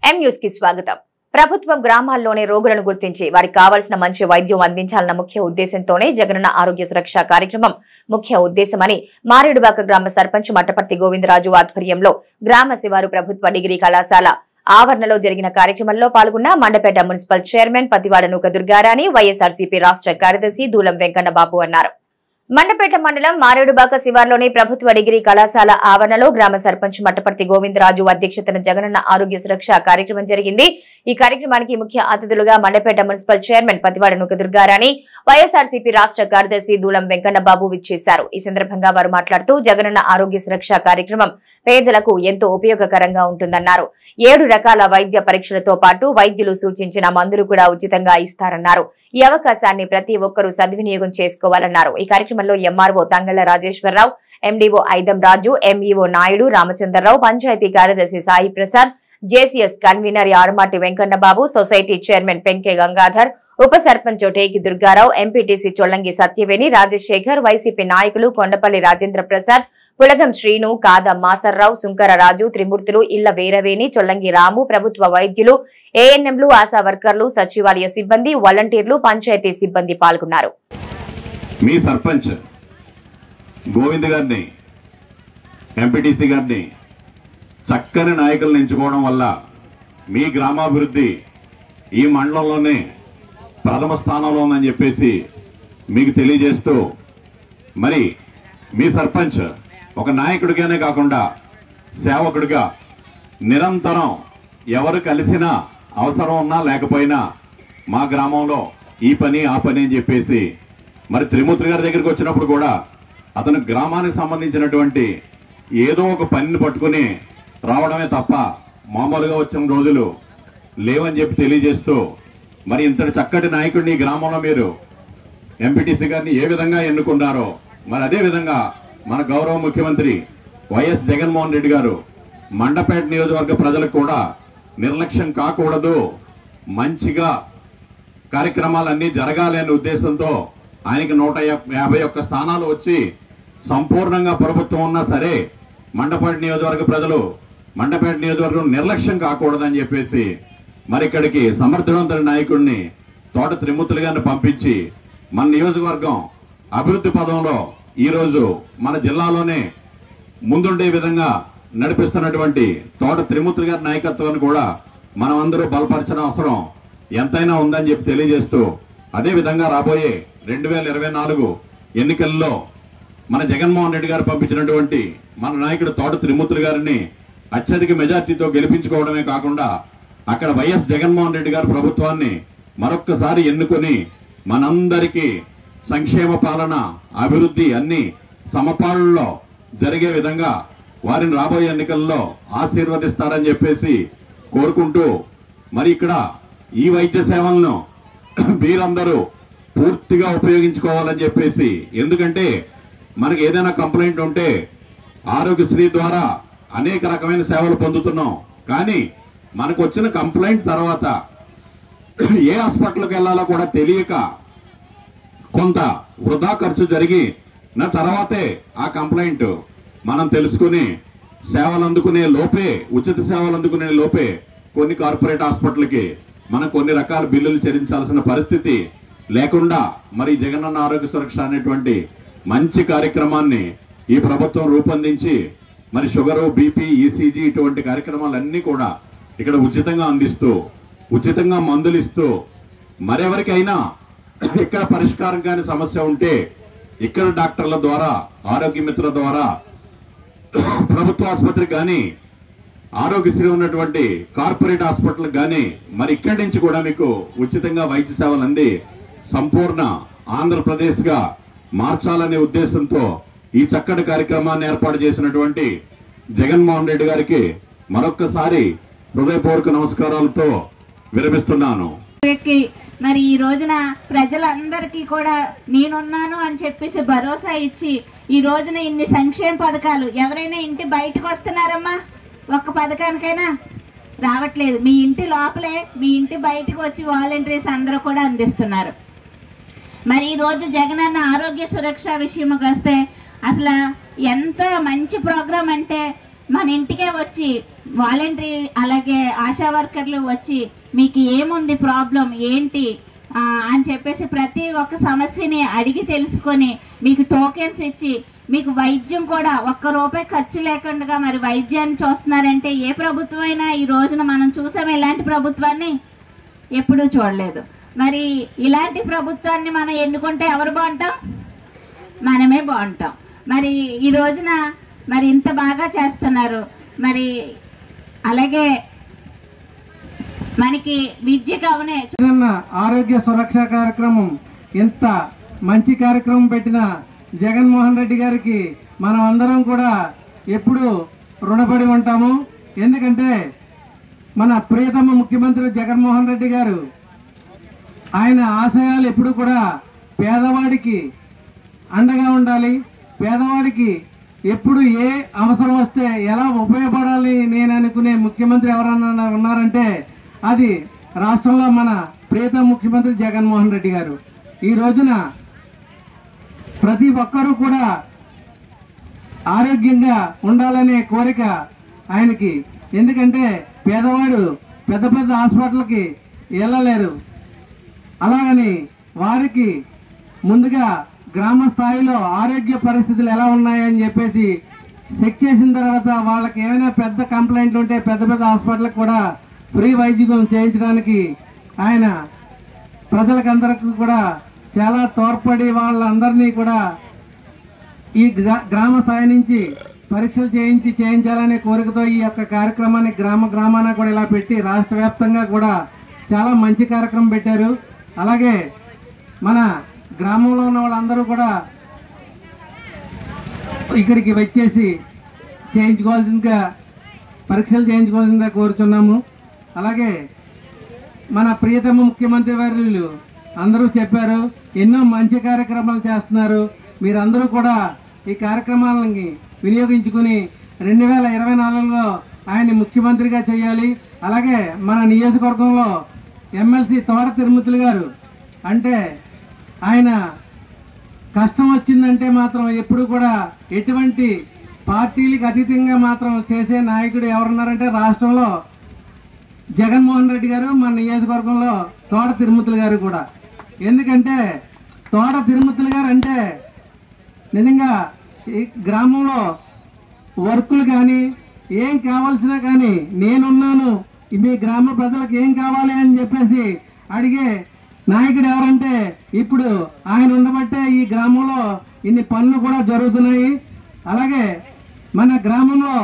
M news కి స్వాగతం ప్రభుత్వం గ్రామాల్లోనే రోగులను గుర్తించి వారికి కావాల్సిన మంచి వైద్యం అందించాలన్న ముఖ్య ఉద్దేశంతోనే జగనన్న ఆరోగ్య సురక్ష కార్యక్రమం ముఖ్య ఉద్దేశమని మారేడుబాక గ్రామ సర్పంచ్ మట్టపర్తి గోవిందరాజు ఆధ్వర్యంలో గ్రామ శివారు ప్రభుత్వ డిగ్రీ కళాశాల ఆవరణలో జరిగిన కార్యక్రమంలో పాల్గొన్న మండపేట మున్సిపల్ చైర్మన్ పతివాడ నూక దుర్గారాణి వైఎస్ఆర్సీపీ రాష్ట్ర కార్యదర్శి దూలం వెంకన్న బాబు అన్నారు మండపేట మండలం మారేడుబాక శివార్లోని ప్రభుత్వ డిగ్రీ కళాశాల ఆవరణలో గ్రామ సర్పంచ్ మట్టపర్తి గోవిందరాజు అధ్యక్షతన జగనన్న ఆరోగ్య సురక్ష కార్యక్రమం జరిగింది ఈ కార్యక్రమానికి ముఖ్య అతిథులుగా మండపేట మున్సిపల్ చైర్మన్ పతివాడ నుక దుర్గారాణి వైఎస్ఆర్సీపీ రాష్ట్ర కార్యదర్శి దూలం వెంకన్న బాబు విచ్చేశారు ఈ సందర్భంగా వారు మాట్లాడుతూ జగనన్న ఆరోగ్య సురక్ష కార్యక్రమం పేదలకు ఎంతో ఉపయోగకరంగా ఉంటుందన్నారు ఏడు రకాల వైద్య పరీక్షలతో పాటు వైద్యులు సూచించిన మందులు కూడా ఉచితంగా ఇస్తారన్నారు ఈ అవకాశాన్ని ప్రతి ఒక్కరూ సద్వినియోగం చేసుకోవాలన్నారు ఈ కార్యక్రమంలో MRO Tangalla Rajeswararao MDO Aidam Raju MEO Naidu Ramachandrarao panchayat కార్యదర్శి Sai Prasad JCS convener Arumati Venkannababu society chairman Penke Gangadhar ఉప సర్పంచ్ టేకి దుర్గారావు ఎంపీటీసీ చొల్లంగి సత్యవేణి రాజశేఖర్ వైసీపీ నాయకులు కొండపల్లి రాజేంద్ర ప్రసాద్ పులగం శ్రీను కాద మాసర్రావు సుంకర రాజు త్రిమూర్తులు ఇళ్ల వీరవేణి చొల్లంగి రాము ప్రభుత్వ వైద్యులు ఏఎన్ఎంలు ఆశా వర్కర్లు సచివాలయ సిబ్బంది వాలంటీర్లు పంచాయతీ సిబ్బంది పాల్గొన్నారు మీ సర్పంచ్ గోవింద్ గారిని ఎంపీటీసీ గారిని చక్కని నాయకులను ఎంచుకోవడం వల్ల మీ గ్రామాభివృద్ధి ఈ మండలంలోనే ప్రథమ స్థానంలో ఉందని చెప్పేసి మీకు తెలియజేస్తూ మరి మీ సర్పంచ్ ఒక నాయకుడిగానే కాకుండా సేవకుడిగా నిరంతరం ఎవరు కలిసినా అవసరం ఉన్నా లేకపోయినా మా గ్రామంలో ఈ పని ఆ పని అని చెప్పేసి మరి త్రిమూర్తి గారి దగ్గరికి వచ్చినప్పుడు కూడా అతను గ్రామానికి సంబంధించినటువంటి ఏదో ఒక పనిని పట్టుకుని రావడమే తప్ప మామూలుగా వచ్చిన రోజులు లేవని చెప్పి తెలియజేస్తూ మరి ఇంతటి చక్కటి నాయకుడిని ఈ గ్రామంలో మీరు ఎంపీటీసీ గారిని ఏ విధంగా ఎన్నుకున్నారో మరి అదే విధంగా మన గౌరవ ముఖ్యమంత్రి వైఎస్ జగన్మోహన్ రెడ్డి గారు మండపేట నియోజకవర్గ ప్రజలకు కూడా నిర్లక్ష్యం కాకూడదు మంచిగా కార్యక్రమాలన్నీ జరగాలి అనే ఉద్దేశంతో ఆయనకి నూట యా- యాభై ఒక్క స్థానాలు వచ్చి సంపూర్ణంగా ప్రభుత్వం ఉన్నా సరే మండపేట నియోజకవర్గ ప్రజలు మండపేట నియోజకవర్గం నిర్లక్ష్యం కాకూడదని చెప్పేసి మరి ఇక్కడికి సమర్థవంతుల నాయకుడిని తోట త్రిమూర్తులు గారిని పంపించి మన నియోజకవర్గం అభివృద్ధి పదంలో ఈరోజు మన జిల్లాలోనే ముందుండే విధంగా నడిపిస్తున్నటువంటి తోట త్రిమూర్తి గారి నాయకత్వాన్ని కూడా మనం అందరూ బలపరచిన అవసరం ఎంతైనా ఉందని చెప్పి తెలియజేస్తూ అదే విధంగా రాబోయే రెండు వేల ఇరవై నాలుగు ఎన్నికల్లో మన జగన్మోహన్ రెడ్డి గారు పంపించినటువంటి మన నాయకుడు తోట త్రిమూర్తులు గారిని అత్యధిక మెజార్టీతో గెలిపించుకోవడమే కాకుండా అక్కడ వైఎస్ జగన్మోహన్ రెడ్డి గారి ప్రభుత్వాన్ని మరొక్కసారి ఎన్నుకొని మనందరికీ సంక్షేమ పాలన అభివృద్ధి అన్ని సమపాలలో జరిగే విధంగా వారిని రాబోయే ఎన్నికల్లో ఆశీర్వదిస్తారని చెప్పేసి కోరుకుంటూ మరి ఇక్కడ ఈ వైద్య సేవలను మీరందరూ పూర్తిగా ఉపయోగించుకోవాలని చెప్పేసి ఎందుకంటే మనకి ఏదైనా కంప్లైంట్ ఉంటే ఆరోగ్యశ్రీ ద్వారా అనేక రకమైన సేవలు పొందుతున్నాం కానీ మనకు వచ్చిన కంప్లైంట్ తర్వాత ఏ హాస్పిటల్కి వెళ్ళాలో కూడా తెలియక కొంత వృధా ఖర్చు జరిగి నా తర్వాతే ఆ కంప్లైంట్ మనం తెలుసుకుని సేవలు అందుకునే లోపే ఉచిత సేవలు అందుకునే లోపే కొన్ని కార్పొరేట్ హాస్పిటల్కి మనం కొన్ని రకాల బిల్లులు చెల్లించాల్సిన పరిస్థితి లేకుండా మరి జగనన్న ఆరోగ్య సురక్ష అనేటువంటి మంచి కార్యక్రమాన్ని ఈ ప్రభుత్వం రూపొందించి మరి షుగరు బీపీ ఈసీజీ ఇటువంటి కార్యక్రమాలన్నీ కూడా ఇక్కడ ఉచితంగా అందిస్తూ ఉచితంగా మందులు ఇస్తూ మరెవరికైనా ఇక్కడ పరిష్కారం కాని సమస్య ఉంటే ఇక్కడ డాక్టర్ల ద్వారా ఆరోగ్య మిత్రుల ద్వారా ప్రభుత్వ ఆసుపత్రికి కానీ ఆరోగ్యశ్రీ ఉన్నటువంటి కార్పొరేట్ హాస్పిటల్ కానీ మరి ఇక్కడి నుంచి కూడా మీకు ఉచితంగా వైద్య సేవలు అంది సంపూర్ణ ఆంధ్రప్రదేశ్ గా మార్చాలనే ఉద్దేశంతో ఈ చక్కటి కార్యక్రమాన్ని ఏర్పాటు చేసినటువంటి జగన్మోహన్ రెడ్డి గారికి మరొక్కసారి హృదయపూర్వక నమస్కారాలతో విరమిస్తున్నాను వ్యక్తి మరి ఈ రోజున ప్రజలందరికీ కూడా నేనున్నాను అని చెప్పేసి భరోసా ఇచ్చి ఈ రోజున ఇన్ని సంక్షేమ పథకాలు ఎవరైనా ఇంటి బయటకు వస్తున్నారమ్మా ఒక్క పథకానికైనా రావట్లేదు మీ ఇంటి లోపలే మీ ఇంటి బయటకు వచ్చి వాలంటీర్స్ అందరూ కూడా అందిస్తున్నారు మరి ఈ రోజు జగనన్న ఆరోగ్య సురక్ష విషయంకి వస్తే అసలు ఎంత మంచి ప్రోగ్రాం అంటే మన ఇంటికే వచ్చి వాలంటరీ అలాగే ఆశా వర్కర్లు వచ్చి మీకు ఏముంది ప్రాబ్లం ఏంటి ఆ, అని చెప్పేసి ప్రతి ఒక్క సమస్యని అడిగి తెలుసుకొని మీకు టోకెన్స్ ఇచ్చి మీకు వైద్యం కూడా ఒక్క రూపాయి ఖర్చు లేకుండా మరి వైద్యాన్ని చూస్తున్నారంటే ఏ ప్రభుత్వం అయినా ఈ రోజున మనం చూసాం ఇలాంటి ప్రభుత్వాన్ని ఎప్పుడూ చూడలేదు మరి ఇలాంటి ప్రభుత్వాన్ని మనం ఎన్నుకుంటే ఎవరు బాగుంటాం మనమే బాగుంటాం మరి ఈ రోజున మరి ఇంత బాగా చేస్తున్నారు మరి అలాగే మనకి విద్యకు అవనే జగనన్న ఆరోగ్య సురక్ష కార్యక్రమం ఇంత మంచి కార్యక్రమం పెట్టిన జగన్మోహన్ రెడ్డి గారికి మనం అందరం కూడా ఎప్పుడు రుణపడి ఉంటాము ఎందుకంటే మన ప్రియతమ ముఖ్యమంత్రి జగన్మోహన్ రెడ్డి గారు ఆయన ఆశయాలు ఎప్పుడు కూడా పేదవాడికి అండగా ఉండాలి పేదవాడికి ఎప్పుడు ఏ అవసరం వస్తే ఎలా ఉపయోగపడాలి నేను అనుకునే ముఖ్యమంత్రి ఎవరన్నా ఉన్నారంటే అది రాష్ట్రంలో మన ప్రియతమ ముఖ్యమంత్రి జగన్మోహన్ రెడ్డి గారు ఈ రోజున ప్రతి ఒక్కరూ కూడా ఆరోగ్యంగా ఉండాలనే కోరిక ఆయనకి ఎందుకంటే పేదవాడు పెద్ద పెద్ద హాస్పిటల్కి వెళ్ళలేరు అలాగని వారికి ముందుగా గ్రామ స్థాయిలో ఆరోగ్య పరిస్థితులు ఎలా ఉన్నాయని చెప్పేసి చెక్ చేసిన తర్వాత వాళ్ళకి ఏమైనా పెద్ద కంప్లైంట్లు ఉంటే పెద్ద పెద్ద హాస్పిటల్కి కూడా ఫ్రీ వైద్యం చేయించడానికి ఆయన ప్రజలకందరికీ కూడా చాలా తోడ్పడి వాళ్ళందరినీ కూడా ఈ గ్రా- గ్రామ స్థాయి నుంచి పరీక్షలు చేయించి చేయించాలనే కోరికతో ఈ యొక్క కార్యక్రమాన్ని గ్రామ గ్రామాన కూడా ఇలా పెట్టి రాష్ట్ర వ్యాప్తంగా కూడా చాలా మంచి కార్యక్రమం పెట్టారు అలాగే మన గ్రామంలో ఉన్న వాళ్ళందరూ కూడా ఇక్కడికి వచ్చేసి చేయించుకోవాల్సిందిగా పరీక్షలు చేయించుకోవాల్సిందిగా కోరుచున్నాము అలాగే మన ప్రియతమ ముఖ్యమంత్రి వర్యులు అందరూ చెప్పారు ఎన్నో మంచి కార్యక్రమాలు చేస్తున్నారు మీరందరూ కూడా ఈ కార్యక్రమాలని వినియోగించుకుని రెండు వేల ఇరవై నాలుగులో ఆయన ముఖ్యమంత్రిగా చేయాలి అలాగే మన నియోజకవర్గంలో ఎమ్మెల్సీ తోట తిరుమతులు గారు అంటే ఆయన కష్టం వచ్చిందంటే మాత్రం ఎప్పుడు కూడా ఎటువంటి పార్టీలకు అతీతంగా మాత్రం చేసే నాయకుడు ఎవరున్నారంటే రాష్ట్రంలో జగన్మోహన్ రెడ్డి గారు మన నియోజకవర్గంలో తోట తిరుమతులు గారు కూడా ఎందుకంటే తోట తిరుమతులు గారు అంటే నిజంగా ఈ గ్రామంలో వర్కులు కానీ ఏం కావాల్సినా కానీ నేనున్నాను మీ గ్రామ ప్రజలకు ఏం కావాలి అని చెప్పేసి అడిగే నాయకుడు ఎవరంటే ఇప్పుడు ఆయన ఉండబట్టే ఈ గ్రామంలో ఇన్ని పనులు కూడా జరుగుతున్నాయి అలాగే మన గ్రామంలో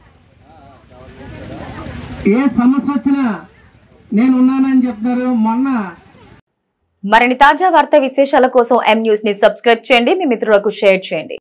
ఏ సమస్య వచ్చినా నేను ఉన్నానని చెప్తున్నారు మొన్న మరిన్ని తాజా వార్తా విశేషాల కోసం ఎం న్యూస్ ని సబ్స్క్రైబ్ చేయండి మీ మిత్రులకు షేర్ చేయండి